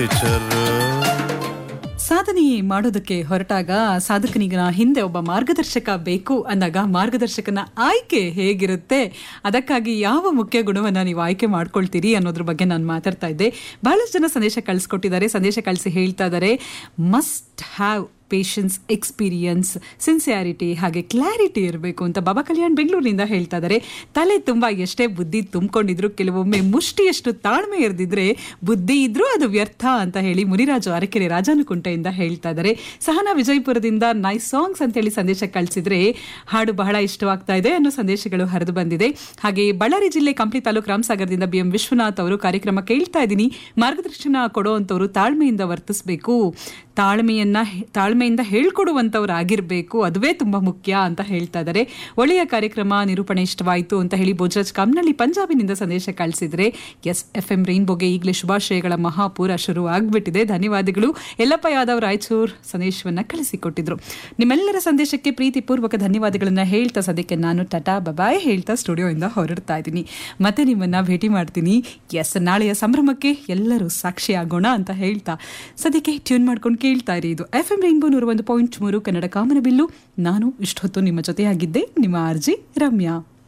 ಸಾಧನೆ ಮಾಡೋದಕ್ಕೆ ಹೊರಟಾಗ ಸಾಧಕನಿಗನ ಹಿಂದೆ ಒಬ್ಬ ಮಾರ್ಗದರ್ಶಕ ಬೇಕು ಅಂದಾಗ ಮಾರ್ಗದರ್ಶಕನ ಆಯ್ಕೆ ಹೇಗಿರುತ್ತೆ ಅದಕ್ಕಾಗಿ ಯಾವ ಮುಖ್ಯ ಗುಣವನ್ನ ನೀವು ಆಯ್ಕೆ ಮಾಡ್ಕೊಳ್ತೀರಿ ಅನ್ನೋದ್ರ ಬಗ್ಗೆ ನಾನು ಮಾತಾಡ್ತಾ ಇದ್ದೆ ಬಹಳಷ್ಟು ಜನ ಸಂದೇಶ ಕಳಿಸ್ಕೊಟ್ಟಿದ್ದಾರೆ ಸಂದೇಶ ಕಳಿಸಿ ಹೇಳ್ತಾ ಇದ್ದಾರೆ must have patience experience sincerity ಹಾಗೆ ಕ್ಲಾರಿಟಿ ಇರಬೇಕು ಅಂತ ಬಾಬಾ ಕಲ್ಯಾಣ್ ಬೆಂಗಳೂರಿನಿಂದ ಹೇಳ್ತಾ ಇದ್ದಾರೆ ತಲೆ ತುಂಬ ಎಷ್ಟೇ ಬುದ್ಧಿ ತುಂಬಿಕೊಂಡಿದ್ರು ಕೆಲವೊಮ್ಮೆ ಮುಷ್ಟಿಯಷ್ಟು ತಾಳ್ಮೆ ಇರದಿದ್ರೆ ಬುದ್ಧಿ ಇದ್ರೂ ಅದು ವ್ಯರ್ಥ ಅಂತ ಹೇಳಿ ಮುನಿರಾಜು ಅರಕೆರೆ ರಾಜಾನುಕುಂಟೆಯಿಂದ ಹೇಳ್ತಾ ಇದ್ದಾರೆ ಸಹನಾ ವಿಜಯಪುರದಿಂದ ನೈಸ್ ಸಾಂಗ್ಸ್ ಅಂತ ಹೇಳಿ ಸಂದೇಶ ಕಳಿಸಿದ್ರೆ ಹಾಡು ಬಹಳ ಇಷ್ಟವಾಗ್ತಾ ಇದೆ ಅನ್ನೋ ಸಂದೇಶಗಳು ಹರಿದು ಬಂದಿದೆ ಹಾಗೆ ಬಳ್ಳಾರಿ ಜಿಲ್ಲೆ ಕಂಪ್ಲಿ ತಾಲೂಕು ರಾಮಸಾಗರದಿಂದ ಬಿ ಎಂ ವಿಶ್ವನಾಥ್ ಅವರು ಕಾರ್ಯಕ್ರಮ ಕೇಳ್ತಾ ಇದ್ದೀನಿ ಮಾರ್ಗದರ್ಶನ ಕೊಡುವಂಥವ್ರು ತಾಳ್ಮೆಯಿಂದ ವರ್ತಿಸಬೇಕು ತಾಳ್ಮೆಯನ್ನ ತಾಳ್ಮೆಯಿಂದ ಹೇಳ್ಕೊಡುವಂಥವ್ರು ಆಗಿರಬೇಕು ಅದುವೇ ತುಂಬಾ ಮುಖ್ಯ ಅಂತ ಹೇಳ್ತಾ ಇದ್ದಾರೆ ಒಳ್ಳೆಯ ಕಾರ್ಯಕ್ರಮ ನಿರೂಪಣೆ ಇಷ್ಟವಾಯಿತು ಅಂತ ಹೇಳಿ ಬೋಜರಾಜ್ ಕಮ್ನಳ್ಳಿ ಪಂಜಾಬಿನಿಂದ ಸಂದೇಶ ಕಳಿಸಿದ್ರೆ ಎಸ್ ಎಫ್ ಎಂ ರೈನ್ಬೋಗೆ ಈಗಲೇ ಶುಭಾಶಯಗಳ ಮಹಾಪೂರ ಶುರು ಆಗ್ಬಿಟ್ಟಿದೆ ಧನ್ಯವಾದಗಳು ಯಲ್ಲಪ್ಪ ಯಾದವ್ ರಾಯಚೂರ್ ಸಂದೇಶವನ್ನ ಕಳಿಸಿಕೊಟ್ಟಿದ್ರು ನಿಮ್ಮೆಲ್ಲರ ಸಂದೇಶಕ್ಕೆ ಪ್ರೀತಿಪೂರ್ವಕ ಧನ್ಯವಾದಗಳನ್ನ ಹೇಳ್ತಾ ಸದ್ಯಕ್ಕೆ ನಾನು ಟಟಾ ಬಬಾಯ್ ಹೇಳ್ತಾ ಸ್ಟುಡಿಯೋಯಿಂದ ಹೊರಡ್ತಾ ಇದ್ದೀನಿ ಮತ್ತೆ ನಿಮ್ಮನ್ನ ಭೇಟಿ ಮಾಡ್ತೀನಿ ಎಸ್ ನಾಳೆಯ ಸಂಭ್ರಮಕ್ಕೆ ಎಲ್ಲರೂ ಸಾಕ್ಷಿ ಆಗೋಣ ಅಂತ ಹೇಳ್ತಾ ಸದ್ಯಕ್ಕೆ ಟ್ಯೂನ್ ಮಾಡ್ಕೊಂಡು ಕೇಳ್ತಾ ಇರಿ ಇದು ಎಫ್ ಎಂ ರೈನ್ಬೋ ನೂರ ಒಂದು ಪಾಯಿಂಟ್ ಮೂರು ಕನ್ನಡ ಕಾಮನಬಿಲ್ಲು ನಾನು ಇಷ್ಟೊತ್ತು ನಿಮ್ಮ ಜೊತೆಯಾಗಿದ್ದೆ ನಿಮ್ಮ ಆರ್ಜಿ ರಮ್ಯಾ